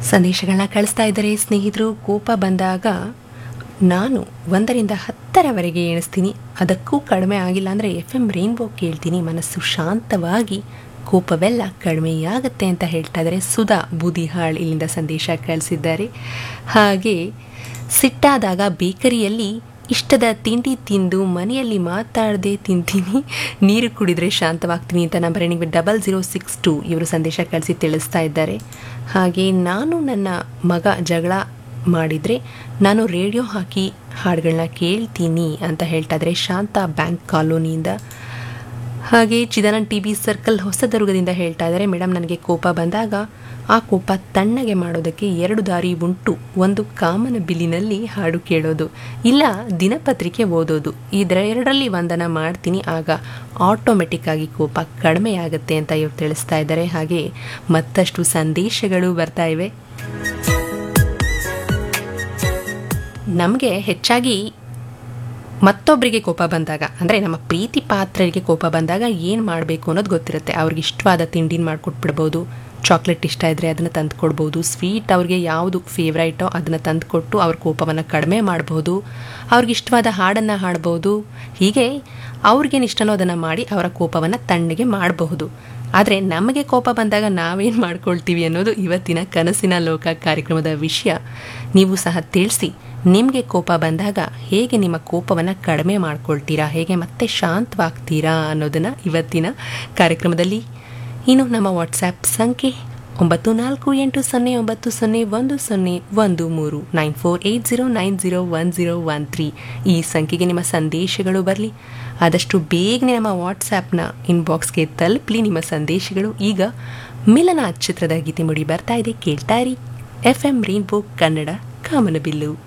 ಸಂದೇಶಗಳನ್ನ ಕಳಿಸ್ತಾ ಇದ್ದಾರೆ ಸ್ನೇಹಿತರು ಕೋಪ ಬಂದಾಗ ನಾನು ಒಂದರಿಂದ ಹತ್ತರವರೆಗೆ ಎಣಿಸ್ತೀನಿ ಅದಕ್ಕೂ ಕಡಿಮೆ ಆಗಿಲ್ಲ ಅಂದರೆ ಎಫ್ ಎಮ್ ರೈನ್ಬೋ ಕೇಳ್ತೀನಿ ಮನಸ್ಸು ಶಾಂತವಾಗಿ ಕೋಪವೆಲ್ಲ ಕಡಿಮೆಯಾಗುತ್ತೆ ಅಂತ ಹೇಳ್ತಾ ಇದ್ದಾರೆ ಸುಧಾ ಬೂದಿಹಾಳ್ ಇಲ್ಲಿಂದ ಸಂದೇಶ ಕಳಿಸಿದ್ದಾರೆ ಹಾಗೆ ಸಿಟ್ಟಾದಾಗ ಬೇಕರಿಯಲ್ಲಿ ಇಷ್ಟದ ತಿಂಡಿ ತಿಂದು ಮನೆಯಲ್ಲಿ ಮಾತಾಡದೆ ತಿಂತೀನಿ ನೀರು ಕುಡಿದ್ರೆ ಶಾಂತವಾಗ್ತೀನಿ ಅಂತ ನಂಬರ್ ನಿಮಗೆ ಡಬಲ್ ಜೀರೋ ಸಿಕ್ಸ್ ಟು ಇವರು ಸಂದೇಶ ಕಳಿಸಿ ತಿಳಿಸ್ತಾ ಇದ್ದಾರೆ ಹಾಗೆ ನಾನು ನನ್ನ ಮಗ ಜಗಳ ಮಾಡಿದರೆ ನಾನು ರೇಡಿಯೋ ಹಾಕಿ ಹಾಡುಗಳನ್ನ ಕೇಳ್ತೀನಿ ಅಂತ ಹೇಳ್ತಾ ಇದ್ದಾರೆ ಶಾಂತ ಬ್ಯಾಂಕ್ ಕಾಲೋನಿಯಿಂದ ಹಾಗೆ ಚಿದಾನಂದ್ ಟಿ ಬಿ ಸರ್ಕಲ್ ಹೊಸದುರ್ಗದಿಂದ ಹೇಳ್ತಾ ಇದ್ದಾರೆ ಮೇಡಮ್ ನನಗೆ ಕೋಪ ಬಂದಾಗ ಆ ಕೋಪ ತಣ್ಣಗೆ ಮಾಡೋದಕ್ಕೆ ಎರಡು ದಾರಿ ಉಂಟು ಒಂದು ಕಾಮನ ಬಿಲ್ಲಿನಲ್ಲಿ ಹಾಡು ಕೇಳೋದು ಇಲ್ಲ ದಿನಪತ್ರಿಕೆ ಓದೋದು ಇದರ ಎರಡರಲ್ಲಿ ಒಂದನ್ನು ಮಾಡ್ತೀನಿ ಆಗ ಆಟೋಮೆಟಿಕ್ ಆಗಿ ಕೋಪ ಕಡಿಮೆ ಆಗುತ್ತೆ ಅಂತ ಇವ್ರು ತಿಳಿಸ್ತಾ ಇದ್ದಾರೆ ಹಾಗೆ ಮತ್ತಷ್ಟು ಸಂದೇಶಗಳು ಬರ್ತಾ ಇವೆ ನಮಗೆ ಹೆಚ್ಚಾಗಿ ಮತ್ತೊಬ್ಬರಿಗೆ ಕೋಪ ಬಂದಾಗ ಅಂದರೆ ನಮ್ಮ ಪ್ರೀತಿ ಪಾತ್ರರಿಗೆ ಕೋಪ ಬಂದಾಗ ಏನು ಮಾಡಬೇಕು ಅನ್ನೋದು ಗೊತ್ತಿರುತ್ತೆ ಅವ್ರಿಗೆ ಇಷ್ಟವಾದ ತಿಂಡಿನ ಮಾಡಿಕೊಟ್ಬಿಡ್ಬೋದು ಚಾಕ್ಲೇಟ್ ಇಷ್ಟ ಇದ್ದರೆ ಅದನ್ನು ತಂದು ಕೊಡ್ಬೋದು ಸ್ವೀಟ್ ಅವ್ರಿಗೆ ಯಾವುದು ಫೇವ್ರೈಟೋ ಅದನ್ನು ತಂದು ಕೊಟ್ಟು ಅವ್ರ ಕೋಪವನ್ನು ಕಡಿಮೆ ಮಾಡ್ಬೋದು ಅವ್ರಿಗೆ ಇಷ್ಟವಾದ ಹಾಡನ್ನು ಹಾಡ್ಬೋದು ಹೀಗೆ ಅವ್ರಿಗೇನು ಇಷ್ಟನೋ ಅದನ್ನು ಮಾಡಿ ಅವರ ಕೋಪವನ್ನು ತಣ್ಣಗೆ ಮಾಡಬಹುದು ಆದರೆ ನಮಗೆ ಕೋಪ ಬಂದಾಗ ನಾವೇನು ಮಾಡ್ಕೊಳ್ತೀವಿ ಅನ್ನೋದು ಇವತ್ತಿನ ಕನಸಿನ ಲೋಕ ಕಾರ್ಯಕ್ರಮದ ವಿಷಯ ನೀವು ಸಹ ತಿಳಿಸಿ ನಿಮಗೆ ಕೋಪ ಬಂದಾಗ ಹೇಗೆ ನಿಮ್ಮ ಕೋಪವನ್ನು ಕಡಿಮೆ ಮಾಡ್ಕೊಳ್ತೀರಾ ಹೇಗೆ ಮತ್ತೆ ಶಾಂತವಾಗ್ತೀರಾ ಅನ್ನೋದನ್ನು ಇವತ್ತಿನ ಕಾರ್ಯಕ್ರಮದಲ್ಲಿ ಇನ್ನು ನಮ್ಮ ವಾಟ್ಸ್ಯಾಪ್ ಸಂಖ್ಯೆ ಒಂಬತ್ತು ನಾಲ್ಕು ಎಂಟು ಸೊನ್ನೆ ಒಂಬತ್ತು ಸೊನ್ನೆ ಒಂದು ಸೊನ್ನೆ ಒಂದು ಮೂರು nine four eight zero nine zero one zero one three ಈ ಸಂಖ್ಯೆಗೆ ನಿಮ್ಮ ಸಂದೇಶಗಳು ಬರಲಿ ಆದಷ್ಟು ಬೇಗನೆ ನಮ್ಮ ವಾಟ್ಸ್ಯಾಪ್ನ ಇನ್ಬಾಕ್ಸ್ಗೆ ತಲುಪಲಿ ನಿಮ್ಮ ಸಂದೇಶಗಳು ಈಗ ಮಿಲನ ಚಿತ್ರದ ಗೀತೆ ಮುಡಿ ಬರ್ತಾ ಇದೆ ಕೇಳ್ತಾ ಇರಿ ಎಫ್ ಎಂ ರೈನ್ಬೋ ಕನ್ನಡ ಕಾಮನಬಿಲ್ಲು